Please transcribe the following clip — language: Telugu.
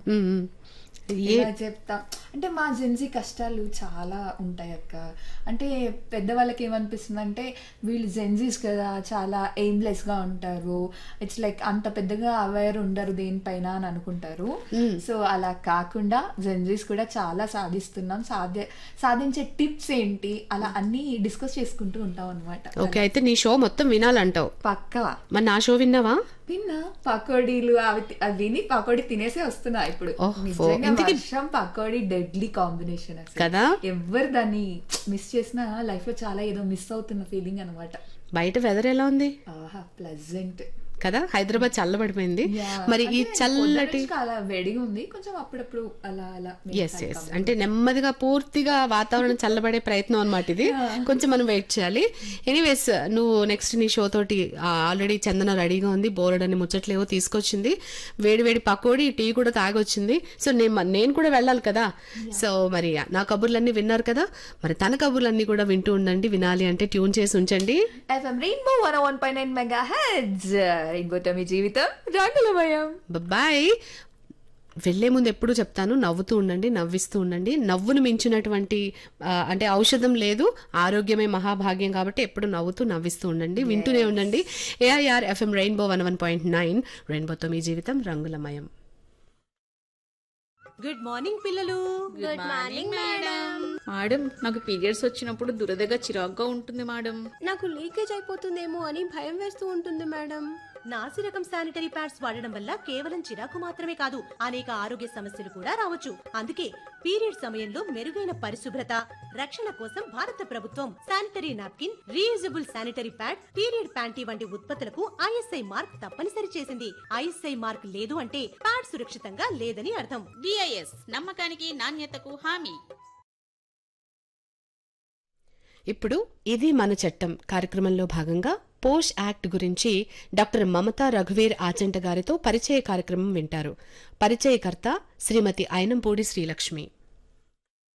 మ్మ్, మ్మ్. ఏ ఇలా చెప్తా అంటే మా జెన్జీ కష్టాలు చాలా ఉంటాయి అక్క అంటే పెద్దవాళ్ళకి ఏమనిపిస్తుంది అంటే వీళ్ళు జెన్జీస్ కదా చాలా ఎయిమ్లెస్ గా ఉంటారు ఇట్స్ లైక్ అంత పెద్దగా అవేర్ ఉండరు దేనిపైన అని అనుకుంటారు సో అలా కాకుండా జెన్జీస్ కూడా చాలా సాధిస్తున్నాం సాధ్య సాధించే టిప్స్ ఏంటి అలా అన్ని డిస్కస్ చేసుకుంటూ ఉంటాం అనమాట ఓకే అయితే నీ షో మొత్తం వినాలంటావు పక్కా మరి నా షో విన్నావా విన్నా పకోడీలు అవి తి- అవి విని పకోడీ తినేసే వస్తున్నా ఇప్పుడు ఓహ్, నిజంగా ఇంతకీ- వర్షం పకోడీ డెడ్లీ కాంబినేషన్ అసలు కదా? ఎవరు దాన్ని మిస్ చేసినా లైఫ్ లో చాలా ఏదో మిస్ అవుతున్న ఫీలింగ్ అనమాట బయట వెదర్ ఎలా ఉంది ఆహా ప్లెజెంట్ కదా హైదరాబాద్ చల్లబడిపోయింది మరి ఈ చల్లటి అలా వేడిగా ఉంది కొంచెం అప్పుడప్పుడు అలా అలా ఎస్ ఎస్ అంటే నెమ్మదిగా పూర్తిగా వాతావరణం చల్లబడే ప్రయత్నం అనమాట ఇది కొంచెం మనం వెయిట్ చేయాలి ఎనీవేస్ నువ్వు నెక్స్ట్ నీ షో తోటి ఆల్రెడీ చందన రెడీగా ఉంది బోర్డు అని ముచ్చట్లేవో తీసుకొచ్చింది వేడి వేడి పకోడీ టీ కూడా తాగొచ్చింది సో నేను నేను కూడా వెళ్ళాలి కదా సో మరి నా కబుర్లన్నీ విన్నారు కదా మరి తన కబుర్లన్నీ కూడా వింటూ ఉండండి వినాలి అంటే ట్యూన్ చేసి ఉంచండి FM rainbow one one point nine mega heads రెయిన్బోతో మీ జీవితం రాగులమయం బాయ్ వెళ్లే ముందు ఎప్పుడు చెప్తాను నవ్వుతూ ఉండండి నవ్విస్తూ ఉండండి నవ్వును మించినటువంటి ఆ, అంటే ఔషధం లేదు ఆరోగ్యమే మహాభాగ్యం కాబట్టి ఎప్పుడు నవ్వుతూ నవ్విస్తూ ఉండండి వింటూనే ఉండండి AIR FM rainbow one one point nine రెయిన్బోతో మీ జీవితం రంగులమయం గుడ్ మార్నింగ్ పిల్లలు గుడ్ మార్నింగ్ మేడం మేడం నాకు పీరియడ్స్ వచ్చినప్పుడు దురదగా చిరాగ్గా ఉంటుంది మేడం నాకు లీకేజ్ అయిపోతుందేమో అని భయం వేస్తూ ఉంటుంది మేడం నాసి రకం శానిటరీ ప్యాడ్స్ వాడడం వల్ల కేవలం చిరాకు మాత్రమే కాదు అనేక ఆరోగ్య సమస్యలు కూడా రావచ్చు అందుకే పీరియడ్ సమయంలో మెరుగైన పరిశుభ్రత రక్షణ కోసం భారత ప్రభుత్వం sanitary napkin reusable sanitary pad period panty వంటి ఉత్పత్తులకు ఐఎస్ఐ మార్క్ తప్పనిసరి చేసింది ఐఎస్ఐ మార్క్ లేదు అంటే ప్యాడ్ సురక్షితంగా లేదని అర్థం బిఐఎస్ నమ్మకానికి నాణ్యతకు హామీ ఇప్పుడు ఇది మన చట్టం కార్యక్రమంలో భాగంగా పోష్ యాక్ట్ గురించి డాక్టర్ మమతా రఘువీర్ ఆచంట గారితో పరిచయ కార్యక్రమం వింటారు పరిచయకర్త శ్రీమతి ఐనంపూడి శ్రీలక్ష్మి